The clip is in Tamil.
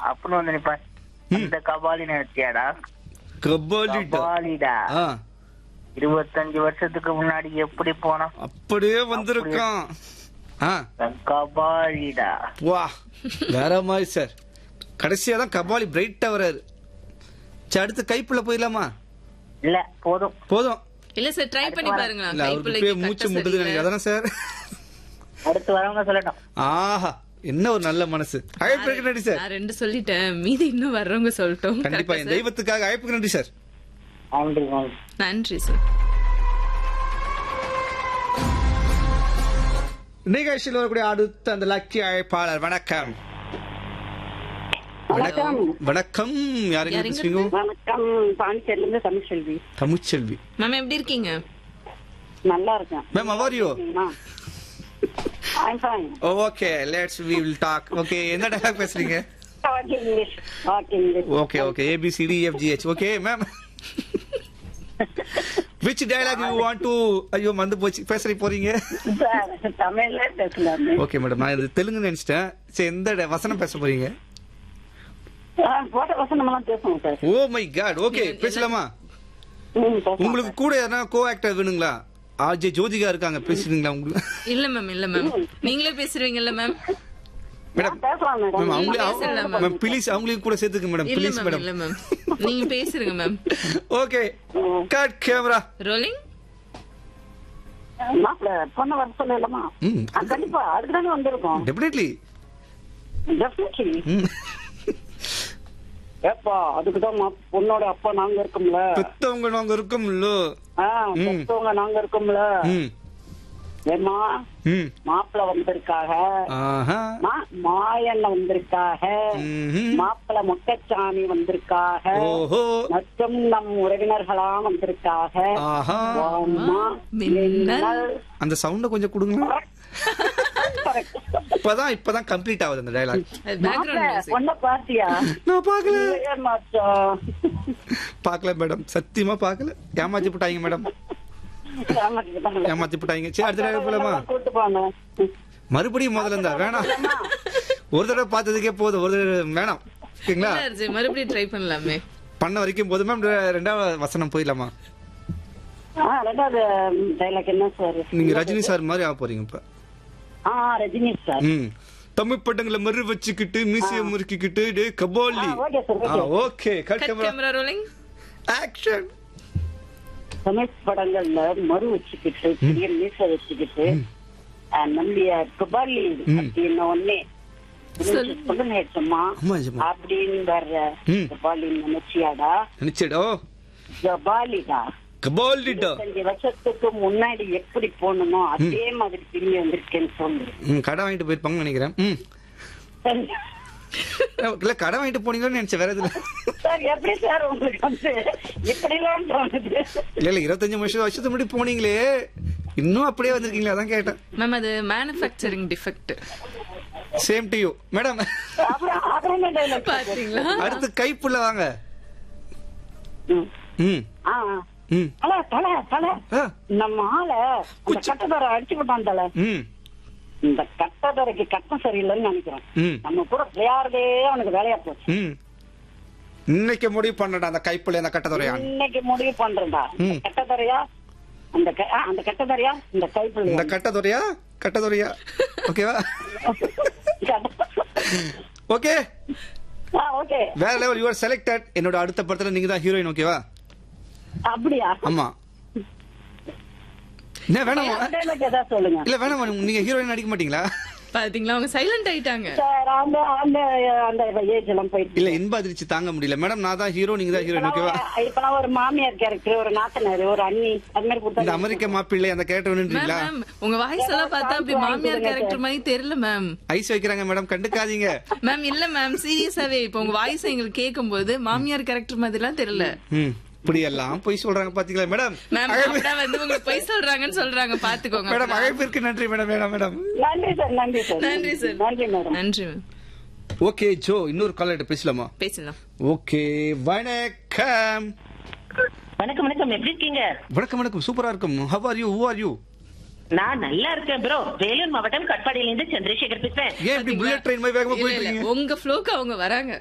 அப்படின்னு வந்து நிப்பான் இந்த கபாலி நினைச்சியாடா கபாலிட்டா கபாலிடா ஆ இருபத்தஞ்சு வருஷத்துக்கு முன்னாடி எப்படி போனோம் அப்படியே வந்திருக்கான் ஆ கபாலிடா வா வேற மாதிரி சார் கடைசியா தான் கபாலி பிரைட்டா வராரு சரி அடுத்து கைப்புள்ள போயிடலாமா இல்ல போதும் போதும் இல்ல சார் ட்ரை பண்ணி பாருங்களா இல்ல அவருக்கு பேர் மூச்சு முட்டுது நினைக்கிறேன் அதானே சார் அடுத்து வரவங்க சொல்லட்டும் ஆஹா என்ன ஒரு நல்ல மனசு அழைப்புக்கு நன்றி சார் நான் ரெண்டு சொல்லிட்டேன் மீதி இன்னும் வர்றவங்க சொல்லட்டும் கண்டிப்பா Correct என் ஆ, sir? தெய்வத்துக்காக அழைப்புக்கு நன்றி சார் நன்றி நன்றி நன்றி சார் நிகழ்ச்சியில் வரக்கூடிய அடுத்த அந்த லக்கி அழைப்பாளர் வணக்கம் வணக்கம் வணக்கம் யாருங்க யாருங்க பேசுறீங்க வணக்கம் பாண்டிச்சேரில இருந்து தமிழ்செல்வி தமிழ்ச்செல்வி மேம் எப்படி இருக்கீங்க நல்லா இருக்கேன் ma'am how are you I'm fine okay let's we will talk okay என்ன டயலாக் பேசுறீங்க okay English okay English okay okay ABCD FGH okay ma'am which dialogue you want to ஐயோ மந்து போச்சு பேசுறீ போறீங்க சார் தமிழ்ல பேசலாமே ஓகே மேடம் நான் இது தெலுங்கு நினைச்சிட்டேன் சரி எந்த ட- வசனம் பேச போறீங்க ஆ, போட்ட வசனம் எல்லாம் பேசுவோம் sir oh my god okay பேசலாமா ம், பேசலாம் உங்களுக்கு கூட யாரா கோ ஆக்டர் வேணுங்களா ஆர்ஜே ஜோதிகா இருக்காங்க பேசுறீங்களா உங்களுக்கு இல்ல மேம் இல்ல மேம் நீங்களே பேசுறீங்கல்ல மேம் மேடம் பேசலாம் மேம் மேடம் அவங்களே பேசலாம், அவங்க- மேம் ப்ளீஸ் அவங்களையும் கூட சேர்த்துக்க மேடம் இல்ல ப்ளீஸ் மேம் மேடம் இல்ல மேம் நீங்க பேசுறீங்க ma'am okay cut camera rolling மாப்பிள்ள பொண்ணு வர சொல்லலாமா ம். ஆ, கண்டிப்பா அதுக்கு தானே வந்திருக்கோம் டெஃபினெட்லி டெஃபினெட்லி ம் ஏப்பா அதுக்குதான் மா- பொண்ணோட அப்பா நாங்க இருக்கோம்ல பெத்தவங்க நாங்க இருக்கோம்ல ஆ, ம். பெத்தவங்க நாங்க இருக்கோம்ல ம் ஏமா ம் மாப்பிள்ள வந்திருக்காக ஆஹா மா- மாயண்ண வந்திருக்காக ம்ஹும். மாப்பிள்ள மொக்கச்சாமி வந்திருக்காக ஓஹோ மற்றும் நம் உறவினர்களாம் வந்திருக்காக ஆஹா வாம்மா, மின்னல். மின்னல். அந்த சவுண்ட கொஞ்சம் கொடுங்களா Correct. இப்பதான் இப்பதான் கம்ப்ளீட் ஆகுது அந்த டயலாக் மாப்பிள்ள, பேக்ரவுண்ட் மியூசிக் பொண்ண பாத்தியா நான் பாக்கல இல்லையே மச்சான். பாக்கல மேடம் சத்தியமா பாக்கல ஏமாத்தி போட்டாங்க மேடம் ஏமாத்திக்கிட்டாங்களே. ஏமாத்தி போட்டாங்க சரி அடுத்த டயலாக் போலாமா கூட்டு போனேன் மறுபடியும் முதல்ல இருந்தா வேணாம் ஒரு தடவை பார்த்ததுக்கே போதும் ஒரு தடவை வேணாம் ஓகேங்களா மறுபடியும் ட்ரை பண்ணலாமே பண்ண வரைக்கும் போதும் மேம் ரெண்டாவது வசனம் போயிடலாமா ஆ, ரெண்டாவது டைலாக் என்ன சார் நீங்க ரஜினி சார் மாதிரி ஆக போறீங்க இப்ப ஆ ரஜினி சார் ம் தமிழ் பட்டங்களை மறு வச்சுக்கிட்டு மீசிய முறுக்கிக்கிட்டு டே கபாலி ஆ, okay sir, okay. Okay cut cut camera camera rolling action தமிழ் படங்கள்ல மறு வச்சுக்கிட்டு பெரிய மீச வச்சுக்கிட்டு அஹ், நம்முடைய கபாலி அப்படின்னு ஒன்னே சொல்லுங்க சும்மா ஆமா, சும்மா. அப்படின்னு வர்ற ம். கபாலி நினைச்சியாடா நினைச்சடோ கபாலிடா கபாலிடா இருபத்தஞ்சு வருஷத்துக்கு முன்னாடி எப்படி போகணுமோ அதே மாதிரி திரும்பி வந்திருக்கேன்னு சொல்லு ம் கடை வாங்கிட்டு போயிருப்பாங்கன்னு நினைக்கிறேன் ம் இல்ல கடை வாங்கிட்டு போனீங்கன்னு நினைச்சேன் வேற எதுல சார் எப்படி சார் உங்களுக்கு வந்து இப்படி எல்லாம் தோணுது இல்ல இல்ல இருபத்தஞ்சு வருஷம் வருஷத்துக்கு முன்னாடி போனீங்களே இன்னும் அப்படியே வந்திருக்கீங்களா அதான் கேட்டேன் மேம் அது manufacturing defect same to you madam அப்புறம் அப்புறம் என்ன dialogue? பாத்தீங்களா அடுத்து கைப்புள்ள வாங்க ம். ம் ஆ ஆ. ம் தல தல தல ஆ, நம்ம ஆள அந்த கட்டதரை அடிச்சு விட்டான் தல ம் இந்த கட்டதரைக்கு கட்டம் சரியில்லைன்னு நினைக்கிறேன் ம் நம்ம கூட விளையாடுறதே அவனுக்கு வேலையா போச்சு ம் இன்னைக்கு முடிவு பண்ணடா அந்த கைப்புள்ள அந்த கட்டதுறையான் இன்னைக்கு முடிவு பண்றேன்டா ம். கட்டதரையா அந்த க- ஆ, அந்த கட்டதரையா இந்த கைப்பிள்ளை இந்த கட்டதுறையா கட்டதுறையா ஓகேவா ஓகே ஆ ஓகே வேற லெவல் யூ ஆர் செலக்டட் என்னோட அடுத்த படத்துல நீங்க தான் ஹீரோயின் ஓகேவா அப்படியா ஆமா என்ன வேணாமா dialogue ஏதாவது சொல்லுங்க இல்ல வேணாமா நீங்க ஹீரோயின் நடிக்க மாட்டீங்களா பாத்தீங்களா அவங்க சைலண்ட் ஆயிட்டாங்க சார் அந்த அந்த அந்த ஏஜ் எல்லாம் போயிட்டு இல்ல இன்ப அதிர்ச்சி தாங்க முடியல மேடம் நான் தான் ஹீரோ நீங்க தான் ஹீரோயின் ஓகேவா இப்பெல்லாம் ஒரு மாமியார் கேரக்டர் ஒரு நாத்தனார் ஒரு அண்ணி அது மாதிரி இந்த கொடுத்தா அமெரிக்க மாப்பிள்ளை அந்த கேரக்டர் மேம் வேணுன்றீங்களா மேம் உங்க வாய்ஸ் எல்லாம் பார்த்தா அப்படி மாமியார் கேரக்டர் மாதிரி தெரியல மேம் ஐஸ் வைக்கிறாங்க மேடம் கண்டுக்காதீங்க மேம் இல்ல மேம் சீரியஸாவே இப்போ உங்க வாய்ஸ் எங்களுக்கு கேட்கும்போது மாமியார் கேரக்டர் மாதிரி எல்லாம் தெரியல ம் இப்படி எல்லாம் போய் சொல்றாங்க பாத்தீங்களா மேடம் மேம் அப்படியே வந்து உங்களுக்கு பொய் சொல்றாங்கன்னு சொல்றாங்க பாத்துக்கோங்க மேடம் அழைப்பிற்கு நன்றி மேடம் மேடம் மேடம் நன்றி சார் நன்றி சார் நன்றி சார் நன்றி மேடம் நன்றி மேம் ஓகே ஜோ இன்னொரு காலர்கிட்ட பேசலாமா பேசலாம் ஓகே வணக்கம் வணக்கம் வணக்கம் எப்படி இருக்கீங்க வணக்கம் வணக்கம் சூப்பரா இருக்கும் how are you who are you நான் நல்லா இருக்கேன் ப்ரோ வேலூர் மாவட்டம் கட்பாடியில இருந்து சந்திரசேகர் பேசுறேன் ஏன் இப்படி புல்லட் ட்ரெயின் மாதிரி வேகமா இல்ல போயிட்டு இல்ல இருக்கீங்க உங்க ஃப்ளோக்கு அவங்க வராங்க